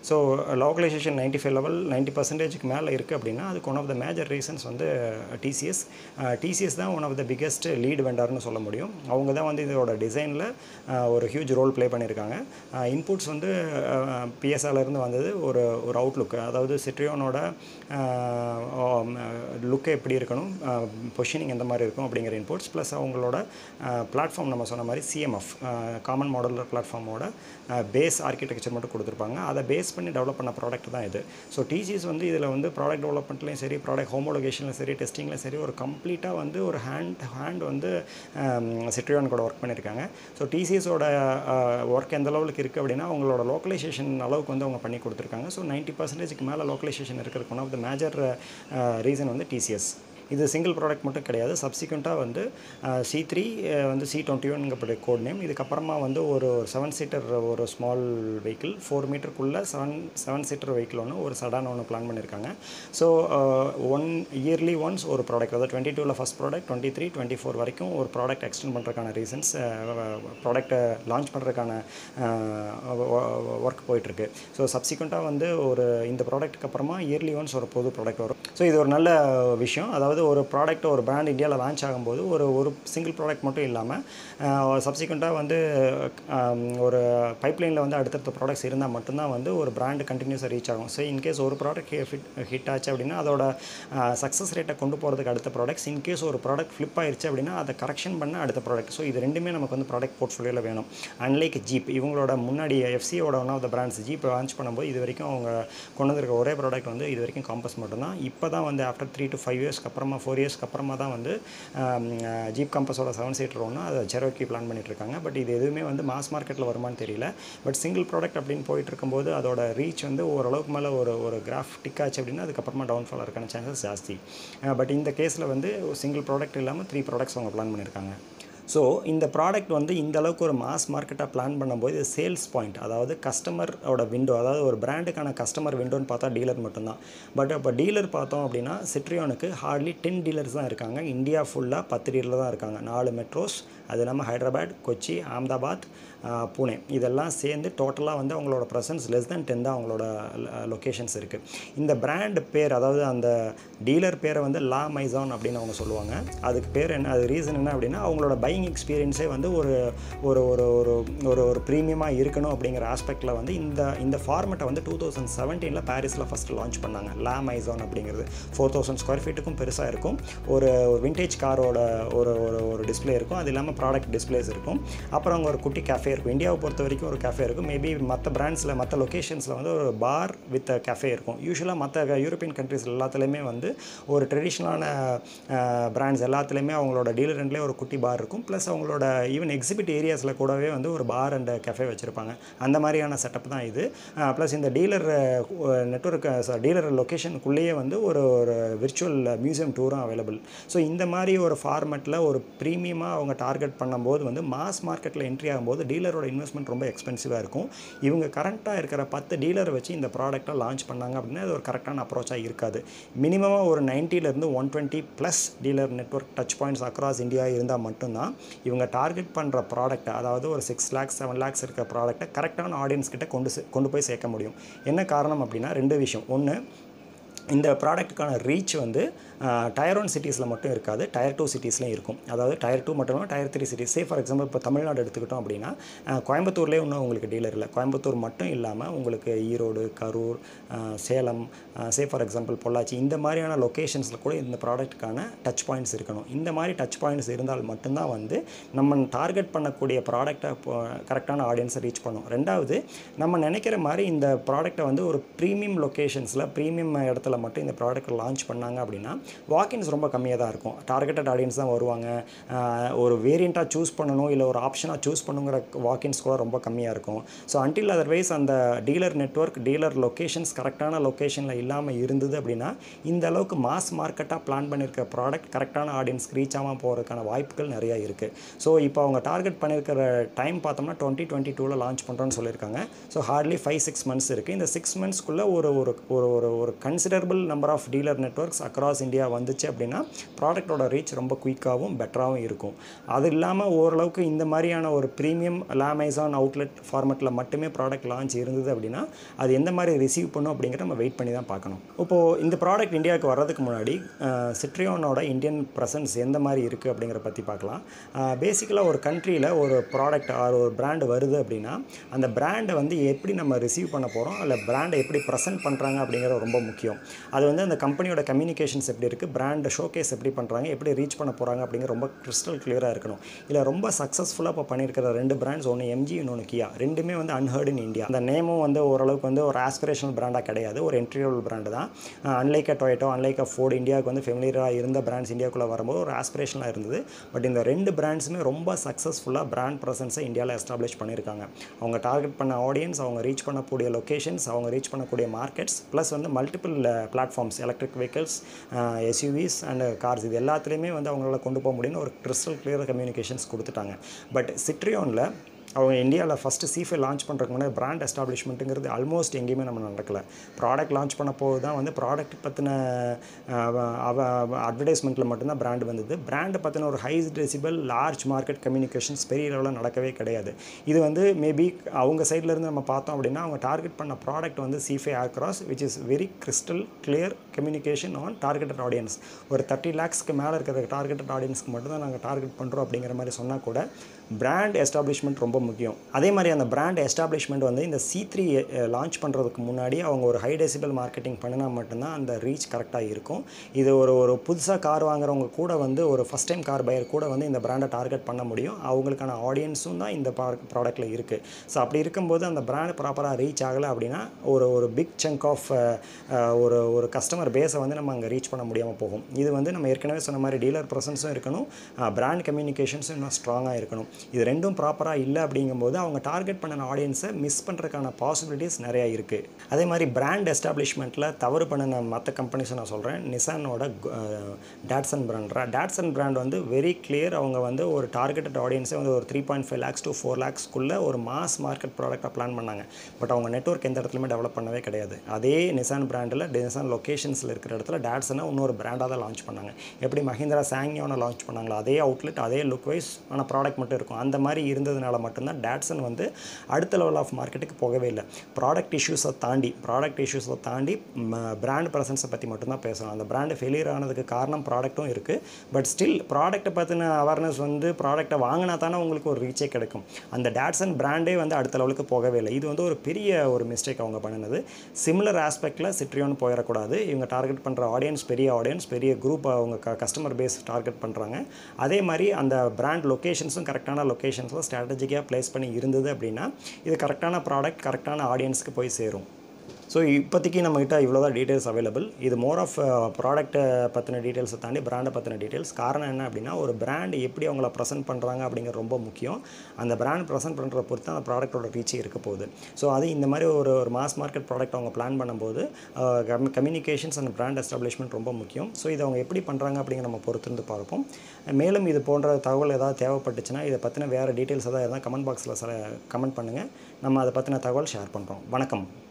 S1: so localisation ninety five level ninety பர்சன்டேஜுக்கு மேலே இருக்குது அப்படின்னா அதுக்கு one of the major reasons வந்து டிசிஎஸ் டிசிஎஸ் தான் one of the biggest lead வெண்டார்னு சொல்ல முடியும் அவங்க தான் வந்து இதோட டிசைனில் ஒரு ஹியூஜ் ரோல் ப்ளே பண்ணியிருக்காங்க இன்புட்ஸ் வந்து பிஎஸ்ஆர்லேருந்து வந்தது ஒரு ஒரு அவுட்லுக் அதாவது சிட்ரியோனோட லுக்கு எப்படி இருக்கணும் பொசிஷனிங் எந்த மாதிரி இருக்கும் அப்படிங்கிற இன்புட்ஸ் ப்ளஸ் அவங்களோட பிளாட்ஃபார்ம் நம்ம சொன்ன மாதிரி சிஎம்எஃப் காமன் மாடலர் பிளாட்ஃபார்மோட பேஸ் ஆர்கிடெக்சர் மட்டும் கொடுத்துருப்பாங்க அதை பேஸ் பண்ணி டெவலப் பண்ண ப்ராடக்ட் தான் இது ஸோ டிசிஎஸ் வந்து இதில் வந்து ப்ராடக்ட் டெவலப்மெண்ட்லையும் சரி ப்ராடக்ட் ஹோமோலோகேஷன்லையும் சரி டெஸ்டிங்லையும் சரி ஒரு கம்ப்ளீட்டாக வந்து ஒரு ஹேண்ட் ஹேண்ட் வந்து சிட்ரியான் கூட ஒர்க் பண்ணியிருக்காங்க ஸோ டிசிஎஸோட ஒர்க் எந்த லெவலுக்கு இருக்குது அப்படின்னா அவங்களோட லோக்கலைசேஷன் அளவுக்கு வந்து அவங்க பண்ணி கொடுத்துருக்காங்க ஸோ நைன்ட்டி பர்சன்டேஜ்க்கு மேலே லோக்கலைசேஷன் இருக்கிறதுக்கு one of the major reason வந்து டிசிஎஸ் இது சிங்கிள் ப்ராடக்ட் மட்டும் கிடையாது சப்சிக்வெண்ட்டாக வந்து சி த்ரீ வந்து சி டுவெண்ட்டி ஒன்ங்கப்பட்ட கோட் நேம் இதுக்கப்புறமா வந்து ஒரு செவன் சீட்டர் ஒரு ஸ்மால் வெஹிக்கிள் ஃபோர் மீட்டருக்குள்ளே செவன் செவன் சீட்டர் வெஹிக்கிள் ஒன்று ஒரு சடான் ஒன்று பிளான் பண்ணியிருக்காங்க ஸோ ஒன் இயர்லி ஒன்ஸ் ஒரு ப்ராடக்ட் அதாவது டுவெண்ட்டி டூவில் first product twenty three twenty four வரைக்கும் ஒரு ப்ராடக்ட் எக்ஸ்டெண்ட் பண்ணுறதுக்கான ரீசன்ஸ் ப்ராடக்ட்டை லான்ச் பண்ணுறதுக்கான ஒர்க் போயிட்டுருக்கு ஸோ சப்சிக்வெண்ட்டாக வந்து ஒரு இந்த ப்ராடக்ட்டுக்கு அப்புறமா இயர்லி ஒன்ஸ் ஒரு புது ப்ராடக்ட் வரும் ஸோ இது ஒரு நல்ல விஷயம் அதாவது ஒரு ப்ராடக்ட் ஒரு பிராண்ட் இந்தியாவில் லான்ச் ஆகும்போது ஒரு ஒரு சிங்கிள் ப்ராடக்ட் மட்டும் இல்லாமல் சப்சிக்வெண்ட்டாக வந்து ஒரு பைப்லைனில் வந்து அடுத்தடுத்த ப்ராடக்ட்ஸ் இருந்தால் மட்டும்தான் வந்து ஒரு பிராண்டு கண்டினியூஸாக ரீச் ஆகும் ஸோ இன்கேஸ் ஒரு ப்ராடக்ட் ஃபிட் ஹிட் ஆச்சு அப்படின்னா அதோட சக்ஸஸ் ரேட்டை கொண்டு போகிறதுக்கு அடுத்த ப்ராடக்ட்ஸ் இன்கேஸ் ஒரு ப்ராடக்ட் ஃப்ளிப் ஆயிடுச்சு அப்படின்னா அதை கரெக்ஷன் பண்ண அடுத்த ப்ராடக்ட் ஸோ இது ரெண்டுமே நமக்கு வந்து ப்ராடக்ட் போர்ட்ஃபோலியோவில் வேணும் அன்லைக் ஜீப் இவங்களோட முன்னாடி எஃப்சியோட one of the brands Jeep launch பண்ணும்போது இது வரைக்கும் அவங்க கொண்டு வந்திருக்க ஒரே ப்ராடக்ட் வந்து இது வரைக்கும் காம்பஸ் மட்டும்தான் இப்போ தான் வந்து ஆஃப்டர் த்ரீ டு ஃபைவ் இயர்ஸ்க்கு அப்புறமா ஃபோர் இயர்ஸ்க்கு அப்புறமா தான் வந்து ஜீப் கம்பஸோட செவன் சீட்டர் ஒன்று அதை செரோக்கி பிளான் பண்ணிட்டுருக்காங்க பட் இது எதுவுமே வந்து மாஸ் மார்க்கெட்டில் வருமானு தெரியல பட் சிங்கிள் ப்ராடக்ட் அப்படின்னு போயிட்டு இருக்கும்போது அதோட ரீச் வந்து ஓரளவுக்கு மேலே ஒரு ஒரு கிராஃப் டிக் ஆச்சு அப்படின்னா அதுக்கப்புறமா டவுன்ஃபால் இருக்கான சான்சஸ் ஜாஸ்தி பட் இந்த கேஸில் வந்து சிங்கிள் ப்ராடக்ட் இல்லாமல் த்ரீ ப்ராடக்ட்ஸ் அவங்க பிளான் பண்ணியிருக்காங்க ஸோ இந்த ப்ராடக்ட் வந்து இந்த அளவுக்கு ஒரு மாஸ் மார்க்கெட்டாக பிளான் பண்ணும்போது இது சேல்ஸ் பாயிண்ட் அதாவது கஸ்டமரோட விண்டோ அதாவது ஒரு பிராண்டுக்கான கஸ்டமர் விண்டோன்னு பார்த்தா டீலர் மட்டும்தான் பட் இப்போ டீலர் பார்த்தோம் அப்படின்னா சிட்ரியோனுக்கு ஹார்ட்லி டென் டீலர்ஸ் தான் இருக்காங்க இந்தியா ஃபுல்லாக பத்து டீலர் தான் இருக்காங்க நாலு மெட்ரோஸ் அது இல்லாமல் ஹைதராபாத் கொச்சி அகமதாபாத் பூனே இதெல்லாம் சேர்ந்து டோட்டலாக வந்து அவங்களோட ப்ரெசன்ஸ் லெஸ் தென் டென் தான் அவங்களோட லொக்கேஷன்ஸ் இருக்குது இந்த பிராண்ட் பேர் அதாவது அந்த டீலர் பேரை வந்து லா மைசான் அப்படின்னு அவங்க சொல்லுவாங்க அதுக்கு பேர் என்ன அது ரீசன் என்ன அப்படின்னா அவங்களோட பையிங் எக்ஸ்பீரியன்ஸே வந்து ஒரு ஒரு ஒரு ஒரு ஒரு ஒரு ப்ரீமியமாக இருக்கணும் அப்படிங்கிற ஆஸ்பெக்டில் வந்து இந்த இந்த ஃபார்மெட்டை வந்து டூ தௌசண்ட் செவன்டீனில் பாரிஸில் ஃபஸ்ட்டு லான்ச் பண்ணாங்க லா மைசான் அப்படிங்கிறது ஃபோர் தௌசண்ட் ஸ்கொயர் ஃபீட்டுக்கும் பெருசாக இருக்கும் ஒரு விண்டேஜ் காரோட ஒரு ஒரு ஒரு டிஸ்பிளே இருக்கும் அது இல்லாமல் ப்ராடக்ட் டிஸ்பிளேஸ் இருக்கும் அப்புறம் அங்கே ஒரு குட்டி கேஃபே இருக்கும் இந்தியாவை பொறுத்த வரைக்கும் ஒரு கேஃபே இருக்கும் மேபி மற்ற பிராண்ட்ஸில் மற்ற லொக்கேஷன்ஸில் வந்து ஒரு பார் வித் கேஃபே இருக்கும் யூஸ்வலாக மற்ற யூரோப்பியன் கண்ட்ரிஸ் எல்லாத்துலேயுமே வந்து ஒரு ட்ரெடிஷ்னலான பிராண்ட்ஸ் எல்லாத்துலேயுமே அவங்களோட டீலர் ரெண்ட்லேயே ஒரு குட்டி பார் இருக்கும் ப்ளஸ் அவங்களோட ஈவன் எக்ஸிபிட் ஏரியாஸில் கூடவே வந்து ஒரு பார் அண்ட் கேஃபே வச்சுருப்பாங்க அந்த மாதிரியான செட்டப் தான் இது ப்ளஸ் இந்த டீலர் நெட்ஒர்க் டீலர் லொக்கேஷனுக்குள்ளேயே வந்து ஒரு ஒரு விர்ச்சுவல் மியூசியம் டூரும் அவைலபிள் ஸோ இந்த மாதிரி ஒரு ஃபார்மெட்டில் ஒரு ப்ரீமியமாக அவங்க டார்கெட் பண்ணும்போது வந்து மாஸ் மார்க்கெட்டில் என்ட்ரி ஆகும்போது டீலரோட இன்வெஸ்ட்மெண்ட் ரொம்ப எக்ஸ்பென்சிவாக இருக்கும் இவங்க கரண்ட்டாக இருக்கிற பத்து டீலரை வச்சு இந்த ப்ராடக்ட்டை லான்ச் பண்ணாங்க அப்படின்னா அது ஒரு கரெக்டான அப்ரோச்சாக இருக்காது மினிமமாக ஒரு நைன்ட்டிலேருந்து one twenty plus dealer network touch points across India இருந்தால் மட்டும்தான் இவங்க டார்கெட் பண்ணுற ப்ராடக்ட்டை அதாவது ஒரு சிக்ஸ் லேக்ஸ் செவன் லேக்ஸ் இருக்க ப்ராடக்ட்டை கரெக்டான ஆடியன்ஸ் கிட்ட கொண்டு சே- கொண்டு போய் சேர்க்க முடியும் என்ன காரணம் அப்படின்னா ரெண்டு விஷயம் ஒன்று இந்த ப்ராடக்ட்டுக்கான ரீச் வந்து டயர் ஒன் சிட்டிஸில் மட்டும் இருக்காது டயர் டூ சிட்டிஸ்லையும் இருக்கும் அதாவது டயர் டூ மட்டும் இல்லாமல் tier three cities say for example இப்போ தமிழ்நாடு எடுத்துக்கிட்டோம் அப்படின்னா அஹ், கோயம்புத்தூர்லேயே இன்னும் உங்களுக்கு டீலர் இல்லை கோயம்புத்தூர் மட்டும் இல்லாமல் உங்களுக்கு Erode Karur ah, Salem say for example Pollachi இந்த மாதிரியான லொக்கேஷன்ஸில் கூட இந்த ப்ராடக்ட்டுக்கான டச் பாயிண்ட்ஸ் இருக்கணும் இந்த மாதிரி டச் பாயிண்ட்ஸ் இருந்தால் மட்டும்தான் வந்து நம்ம டார்கெட் பண்ணக்கூடிய ப்ராடக்டை கரெக்டான ஆடியன்ஸை ரீச் பண்ணும் ரெண்டாவது நம்ம நினைக்கிற மாதிரி இந்த ப்ராடக்ட்டை வந்து ஒரு ப்ரீமியம் லொக்கேஷன்ஸில் ப்ரீமியம் இடத்துல மட்டும் இந்த ப்ராடக்ட்டை லான்ச் பண்ணாங்க அப்படின்னா வாக்கின்ஸ் ரொம்ப கம்மியாக தான் இருக்கும் டார்கெட்டட் ஆடியன்ஸ் தான் வருவாங்க ஆஹ் ஒரு வேரியண்ட்டாக சூஸ் பண்ணணும் இல்லை ஒரு ஆப்ஷனாக சூஸ் பண்ணுங்கிற வாக்கின்ஸ் கூட ரொம்ப கம்மியாக இருக்கும் ஸோ அன்டில் அதர்வைஸ் அந்த டீலர் நெட்வொர்க் டீலர் லொக்கேஷன்ஸ் கரெக்டான லொக்கேஷனில் இல்லாமல் இருந்தது அப்படின்னா இந்த அளவுக்கு மாஸ் மார்க்கெட்டாக பிளான் பண்ணியிருக்க ப்ராடக்ட் கரெக்டான ஆடியன்ஸ்க்கு ரீச் ஆகாமல் போகிறதுக்கான வாய்ப்புகள் நிறையா இருக்குது ஸோ இப்போ அவங்க டார்கெட் பண்ணியிருக்கிற டைம் பார்த்தோம்னா டுவெண்ட்டி டுவெண்ட்டி டூவில் லான்ச் பண்ணுறோன்னு சொல்லியிருக்காங்க so hardly five six months இருக்குது இந்த சிக்ஸ் மந்த்ஸ்க்குள்ளே ஒரு ஒரு ஒரு ஒரு ஒரு considerable considerable number of dealer networks across India வந்துச்சு அப்படின்னா ப்ராடக்ட்டோட ரீச் ரொம்ப குயிக்காகவும் பெட்டராகவும் இருக்கும் அது இல்லாமல் ஓரளவுக்கு இந்த மாதிரியான ஒரு ப்ரீமியம் அமேசான் அவுட்லெட் ஃபார்மெட்டில் மட்டுமே ப்ராடக்ட் லான்ச் இருந்தது அப்படின்னா அது எந்த மாதிரி ரிசீவ் பண்ணும் அப்படிங்கிறத நம்ம வெயிட் பண்ணி தான் பார்க்கணும் இப்போது இந்த ப்ராடக்ட் இந்தியாவுக்கு வர்றதுக்கு முன்னாடி சிட்ரியோனோட இந்தியன் ப்ரெசன்ஸ் எந்த மாதிரி இருக்குது அப்படிங்கிற பற்றி பார்க்கலாம் பேசிக்கலாக ஒரு கண்ட்ரியில் ஒரு ப்ராடக்ட் ஆர் ஒரு பிராண்டு வருது அப்படின்னா அந்த பிராண்டை வந்து எப்படி நம்ம ரிசீவ் பண்ண போகிறோம் இல்லை பிராண்டை எப்படி ப்ரெசென்ட் பண்ணுறாங்க அப்படிங்கிறது ரொம்ப முக்கியம் அது வந்து அந்த கம்பெனியோட கம்யூனிகேஷன்ஸ் எப்படி இருக்குது பிராண்டை ஷோகேஸ் எப்படி பண்ணுறாங்க எப்படி ரீச் பண்ண போகிறாங்க அப்படிங்கிற ரொம்ப கிறிஸ்டல் கிளியராக இருக்கணும் இதில் ரொம்ப சக்ஸஸ்ஃபுல்லாக இப்போ பண்ணியிருக்கிற ரெண்டு பிராண்ட்ஸ் ஒன்று எம்ஜி இன்னொன்று கியா ரெண்டுமே வந்து அன்ஹர்ட் இன் இந்தியா அந்த நேமும் வந்து ஓரளவுக்கு வந்து ஒரு ஆஸ்பிரேஷனல் பிராண்டாக கிடையாது ஒரு என்ட்ரியபிள் பிராண்டு தான் unlike a Toyota unlike a Ford இந்தியாவுக்கு வந்து ஃபெமிலியராக இருந்த பிராண்ட்ஸ் இந்தியாவுக்குள்ளே வரும்போது ஒரு ஆஸ்பிரேஷனாக இருந்தது பட் இந்த ரெண்டு பிராண்ட்ஸுமே ரொம்ப சக்ஸஸ்ஃபுல்லாக பிராண்ட் ப்ரெசன்ஸை இந்தியாவில் எஸ்டாப்ளிஷ் பண்ணியிருக்காங்க அவங்க டார்கெட் பண்ண ஆடியன்ஸ் அவங்க ரீச் பண்ணக்கூடிய லொக்கேஷன்ஸ் அவங்க ரீச் பண்ணக்கூடிய மார்க்கெட்ஸ் ப்ளஸ் வந்து multiple platforms electric vehicles SUVs and cars இது எல்லாத்துலேயுமே வந்து அவங்களால கொண்டு போக முடியும்னு ஒரு கிறிஸ்டல் கிளியர் கம்யூனிகேஷன்ஸ் கொடுத்துட்டாங்க பட் சிட்ரியோனில் அவங்க இந்தியாவில் ஃபஸ்ட்டு சீஃபை லான்ச் பண்ணுறதுக்கு முன்னாடி பிராண்ட் எஸ்டாப்ளிஷ்மெண்ட்டுங்கிறது ஆல்மோஸ்ட் எங்கேயுமே நம்ம நடக்கல ப்ராடக்ட் லான்ச் பண்ண போது தான் வந்து ப்ராடக்ட் பற்றின அட்வர்டைஸ்மெண்ட்டில் மட்டும்தான் பிராண்ட் வந்தது பிராண்டை பற்றின ஒரு high decibel large market communications பெரிய லெவலில் நடக்கவே கிடையாது இது வந்து மேபி அவங்க சைட்லேருந்து நம்ம பார்த்தோம் அப்படின்னா அவங்க டார்கெட் பண்ண ப்ராடக்ட் வந்து சீஃபை across which is very crystal clear communication on targeted audience ஒரு தேர்ட்டி லேக்ஸ்க்கு மேலே இருக்கிற டார்கெட்டட் ஆடியன்ஸ்க்கு மட்டும் தான் நாங்கள் டார்கெட் பண்ணுறோம் அப்படிங்கிற மாதிரி சொன்னால் கூட பிராண்ட் எஸ்டாப்ளிஷ்மெண்ட் ரொம்ப முக்கியம் அதே மாதிரி அந்த பிராண்ட் எஸ்டாப்ளிஷ்மெண்ட் வந்து இந்த சி த்ரீ லான்ச் பண்ணுறதுக்கு முன்னாடி அவங்க ஒரு ஹை டெசிபிள் மார்க்கெட்டிங் பண்ணினா மட்டும்தான் அந்த ரீச் கரெக்டாக இருக்கும் இது ஒரு ஒரு புதுசாக கார் வாங்குறவங்க கூட வந்து ஒரு ஃபஸ்ட் டைம் கார் பையர் கூட வந்து இந்த பிராண்டை டார்கெட் பண்ண முடியும் அவங்களுக்கான ஆடியன்ஸும் தான் இந்த ப்ராடக்ட்டில் இருக்குது ஸோ அப்படி இருக்கும்போது அந்த பிராண்ட் ப்ராப்பராக ரீச் ஆகலை அப்படின்னா ஒரு ஒரு பிக் சங்க் ஆஃப் ஒரு ஒரு கஸ்டமர் பேஸை வந்து நம்ம அங்கே ரீச் பண்ண முடியாமல் போகும் இது வந்து நம்ம ஏற்கனவே சொன்ன மாதிரி டீலர் ப்ரெசன்ஸும் இருக்கணும் பிராண்ட் கம்யூனிகேஷன்ஸும் இன்னும் ஸ்ட்ராங்காக இருக்கணும் இது ரெண்டும் ப்ராப்பராக இல்லை அப்படிங்கும்போது அவங்க டார்கெட் பண்ணின ஆடியன்ஸை மிஸ் பண்ணுறதுக்கான பாசிபிலிட்டிஸ் நிறையா இருக்குது அதே மாதிரி பிராண்ட் எஸ்டாப்ளிஷ்மெண்ட்டில் தவறு பண்ணின மற்ற கம்பெனிஸை நான் சொல்கிறேன் நிசானோட டேட்சன் பிராண்ட் டேட்சன் பிராண்ட் வந்து வெரி கிளியர் அவங்க வந்து ஒரு டார்கெட்டட் ஆடியன்ஸை வந்து ஒரு three point five lakhs to four லேக்ஸ்க்குள்ளே ஒரு மாஸ் மார்க்கெட் ப்ராடக்டாக பிளான் பண்ணாங்க பட் அவங்க நெட்ஒர்க் எந்த இடத்துலையுமே டெவலப் பண்ணவே கிடையாது அதே நிசான் பிராண்டில் நிசான் லொக்கேஷன்ஸில் இருக்கிற இடத்துல டேட்சனை இன்னொரு பிராண்டாக தான் லான்ச் பண்ணாங்க எப்படி மஹிந்திரா சாங்கியோனை லான்ச் பண்ணாங்களோ அதே அவுட்லெட் அதே லுக் வைஸ் ஆனால் ப்ராடக்ட் மட்டும் இருக்கும் அந்த மாதிரி இருந்ததுனால மட்டும்தான் டேட்சன் வந்து அடுத்த லெவல் ஆஃப் மார்க்கெட்டுக்கு போகவே இல்லை ப்ராடக்ட் இஷ்யூஸை தாண்டி ப்ராடக்ட் இஷ்யூஸை தாண்டி பிராண்ட் ப்ரெசன்ஸை பற்றி மட்டும்தான் பேசணும் அந்த பிராண்டு ஃபெயிலியர் ஆனதுக்கு காரணம் ப்ராடக்ட்டும் இருக்குது பட் ஸ்டில் ப்ராடக்ட்டை பற்றின அவேர்னஸ் வந்து ப்ராடக்ட்டை வாங்கினா தானே உங்களுக்கு ஒரு ரீச்சே கிடைக்கும் அந்த டேட்சன் பிராண்டே வந்து அடுத்த லெவலுக்கு போகவே இல்லை இது வந்து ஒரு பெரிய ஒரு மிஸ்டேக் அவங்க பண்ணினது சிமிலர் ஆஸ்பெக்டில் சிட்ரியோன்னு போயிடக்கூடாது இவங்க டார்கெட் பண்ணுற ஆடியன்ஸ் பெரிய ஆடியன்ஸ் பெரிய குரூப் அவங்க க கஸ்டமர் பேஸ் டார்கெட் பண்ணுறாங்க அதே மாதிரி அந்த பிராண்ட் லொக்கேஷன்ஸும் கரெக்டான லொக்கேஷன்ஸில் ஸ்ட்ராட்டஜிக்காக ப்ளேஸ் பண்ணி இருந்தது அப்படின்னா இது கரெக்டான ப்ராடக்ட் கரெக்டான ஆடியன்ஸ்க்கு போய் சேரும் ஸோ இப்போதைக்கு நம்மகிட்ட இவ்வளோ தான் டீட்டெயில்ஸ் அவைலபிள் இது மோர் ஆஃப் ப்ராடக்ட்டை பற்றின டீட்டெயில்ஸை தாண்டி பிராண்டை பற்றின டீட்டெயில்ஸ் காரணம் என்ன அப்படின்னா ஒரு பிராண்ட் எப்படி அவங்கள ப்ரெசென்ட் பண்ணுறாங்க அப்படிங்கிறது ரொம்ப முக்கியம் அந்த பிராண்ட் ப்ரெசென்ட் பண்ணுற பொறுத்து அந்த ப்ராடக்ட்டோட ரீச்சே இருக்க போகுது ஸோ அது இந்த மாதிரி ஒரு ஒரு மாஸ் மார்க்கெட் ப்ராடக்ட் அவங்க பிளான் பண்ணும்போது கம்யூனிகேஷன்ஸ் அண்ட் பிராண்ட் எஸ்டாப்ளிஷ்மெண்ட் ரொம்ப முக்கியம் ஸோ இதை அவங்க எப்படி பண்ணுறாங்க அப்படிங்கிற நம்ம பொறுத்திருந்து பார்ப்போம் மேலும் இது போன்ற தகவல் ஏதாவது தேவைப்பட்டுச்சுன்னா இதை பற்றின வேறு டீட்டெயில்ஸ் ஏதாவது இருந்தால் கமெண்ட் பாக்ஸில் கமெண்ட் பண்ணுங்கள் நம்ம அதை பற்றின தகவல் ஷேர் பண்ணுறோம் வணக்கம்